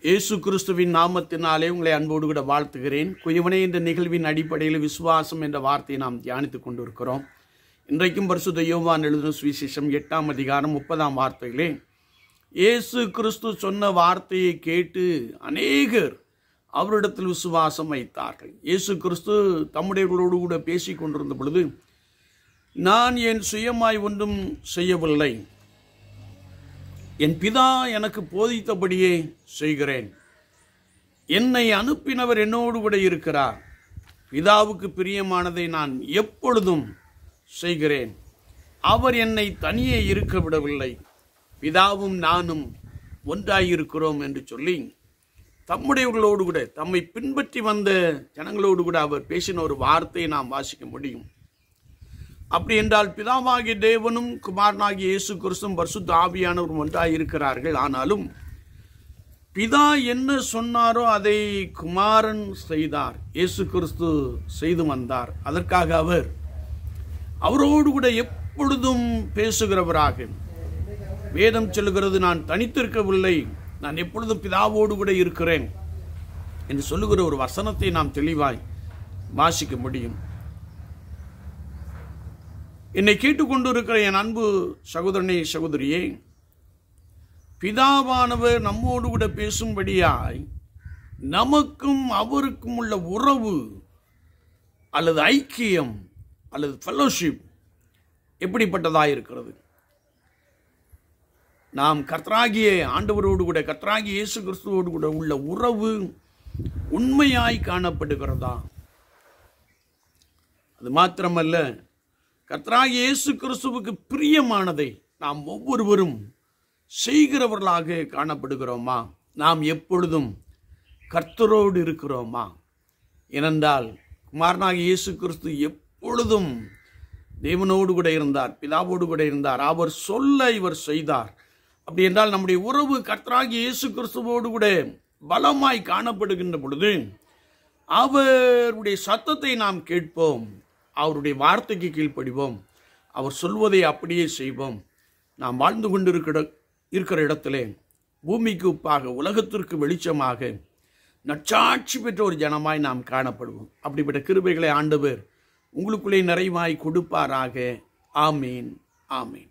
இயேசு கிறிஸ்துவின் நாமத்தினாலே உங்களை அன்போடு கூட வாழ்த்துகிறேன் குயவனே என்ற நிகழ்வின் அடிப்படையில் விசுவாசம் என்ற வார்த்தையை நாம் தியானித்துக் கொண்டிருக்கிறோம் இன்றைக்கும் பரிசுத்த யோவான் எழுதின சுவிசேஷம் எட்டாம் அதிகாரம் முப்பதாம் வார்த்தையிலே இயேசு கிறிஸ்து சொன்ன வார்த்தையை கேட்டு அநேகர் அவரிடத்தில் விசுவாசம் வைத்தார்கள் இயேசு கிறிஸ்து தம்முடையவர்களோடு கூட பேசிக் கொண்டிருந்த பொழுது நான் என் சுயமாய் ஒன்றும் செய்யவில்லை என் பிதா எனக்கு போதித்தபடியே செய்கிறேன் என்னை அனுப்பினவர் என்னோடு கூட இருக்கிறார் பிதாவுக்கு பிரியமானதை நான் எப்பொழுதும் செய்கிறேன் அவர் என்னை தனியே இருக்க விடவில்லை பிதாவும் நானும் ஒன்றாயிருக்கிறோம் என்று சொல்லி தம்முடையவர்களோடு கூட தம்மை பின்பற்றி வந்த ஜனங்களோடு கூட அவர் பேசின ஒரு வார்த்தையை நாம் வாசிக்க முடியும் அப்படி என்றால் பிதாவாகிய தேவனும் குமாரனாகிய இயேசு கிறிஸ்துவும் பரிசுத்த ஆவியானவரும் ஒன்றாக இருக்கிறார்கள் ஆனாலும் பிதா என்ன சொன்னாரோ அதை குமாரன் செய்தார் இயேசு கிறிஸ்து செய்து வந்தார் அதற்காக அவர் அவரோடு கூட எப்பொழுதும் பேசுகிறவராக வேதம் சொல்லுகிறது நான் தனித்திருக்கவில்லை நான் எப்பொழுதும் பிதாவோடு கூட இருக்கிறேன் என்று சொல்லுகிற ஒரு வசனத்தை நாம் தெளிவாய் வாசிக்க முடியும் என்னை கேட்டுக்கொண்டிருக்கிற என் அன்பு சகோதரனே சகோதரியே பிதாவானவர் நம்மோடு கூட பேசும்படியாய் நமக்கும் அவருக்கும் உள்ள உறவு அல்லது ஐக்கியம் அல்லது ஃபெல்லோஷிப் எப்படிப்பட்டதாக இருக்கிறது நாம் கர்த்தராகிய ஆண்டவரோடு கூட கர்த்தராகிய இயேசு கிறிஸ்துவோடு கூட உள்ள உறவு உண்மையாய் காணப்படுகிறதா அது மாத்திரமல்ல கர்த்தராகிய இயேசு கிறிஸ்துவுக்கு பிரியமானதை நாம் ஒவ்வொருவரும் செய்கிறவர்களாக காணப்படுகிறோமா நாம் எப்பொழுதும் கர்த்தரோடு இருக்கிறோமா ஏனென்றால் குமாரனாகிய இயேசு கிறிஸ்து எப்பொழுதும் தேவனோடு கூட இருந்தார் பிதாவோடு கூட இருந்தார் அவர் சொல்ல இவர் செய்தார் அப்படி என்றால் நம்முடைய உறவு கர்த்தராகிய இயேசு கிறிஸ்துவோடு கூட பலமாய் காணப்படுகின்ற பொழுது அவருடைய சத்தத்தை நாம் கேட்போம் அவருடைய வார்த்தைக்கு கீழ்ப்படிவோம் அவர் சொல்வதை அப்படியே செய்வோம் நாம் வாழ்ந்து கொண்டிருக்கிற இருக்கிற இடத்திலே பூமிக்கு உப்பாக உலகத்திற்கு வெளிச்சமாக நற்சாட்சி பெற்ற ஒரு ஜனமாய் நாம் காணப்படுவோம் அப்படிப்பட்ட கிருபைகளை ஆண்டவர் உங்களுக்குள்ளே நிறைவாய் கொடுப்பாராக ஆமீன் ஆமீன்